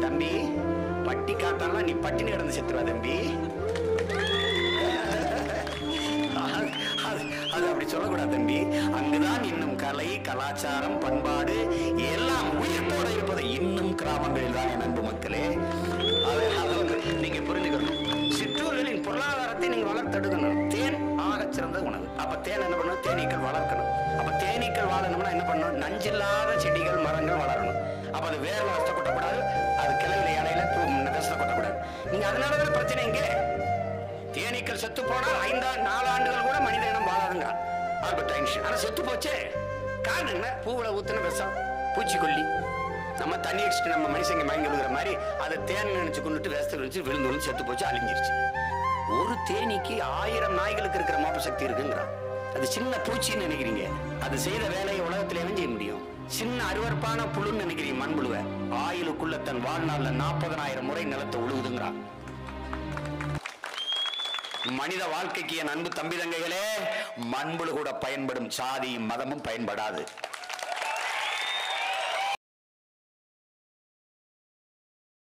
தம்பி பட்டி காத்தாலாம் நீ பட்டினி கிடந்து செத்துருவா தம்பி அது- அது- அது அப்படி சொல்லக்கூடாது தம்பி அங்குதான் இன்னும் கலை கலாச்சாரம் பண்பாடு எல்லாம் உயிர்ப்போட இருப்பது இன்னும் கிராமங்களில் தான் என் அன்பு மக்களே அதை அதை வந்து நீங்க புரிஞ்சுக்கணும் சிற்றூர்களின் பொருளாதாரத்தை நீங்க வளர்த்தெடுக்கணும் தேன் ஆகச் சிறந்த உணவு அப்ப தேன் என்ன பண்ணணும் தேனீக்கள் வளர்க்கணும் அப்ப தேனீக்கள் வாழணும்னா என்ன பண்ணணும் நஞ்சில்லாத செடிகள் மரங்கள் வளரணும் அப்ப அது வேர்ல விஷத்தை கொட்டக்கூடாது அது கிளையில இலையில பூ விஷத்தை கொட்டக்கூடாது நீங்க அதனாலதான் பிரச்சனை இங்கே தேனீக்கள் செத்து போனால் ஐந்தா நாலு ஆண்டுகள் கூட மனித இனம் வாழாதுங்கிறான் ஆல்பர்ட் ஐன்ஸ்டைன் ஆனா செத்து போச்சே காரணம் என்ன பூவுல ஊத்துன விஷம் பூச்சிக்கொல்லி நம்ம தண்ணி அடிச்சுட்டு நம்ம மனுஷங்க மயங்கி விழுகிற மாதிரி அதை தேன் நினைச்சு கொண்டுட்டு விஷத்தை வச்சு விழுந்து விழுந்து செத்து போச்சு அழிஞ்சிருச்சு ஒரு தேனீக்கு ஆயிரம் நாய்களுக்கு இருக்கிற மோப்ப சக்தி இருக்குங்கிறான் அது சின்ன பூச்சின்னு நினைக்கிறீங்க அது செய்த வேலையை உலகத்துல என்ன செய்ய முடியும் சின்ன அருவருப்பான புழுன்னு நினைக்கிறீங்க மண்புழுவை ஆயிலுக்குள்ள தன் வாழ்நாள்ல நாற்பதனாயிரம் முறை நிலத்தை உழுவுதுங்கிறான் மனித வாழ்க்கைக்கு என் அன்பு தம்பி தங்கைகளே மண்புழு கூட பயன்படும் சாதியும் மதமும் பயன்படாது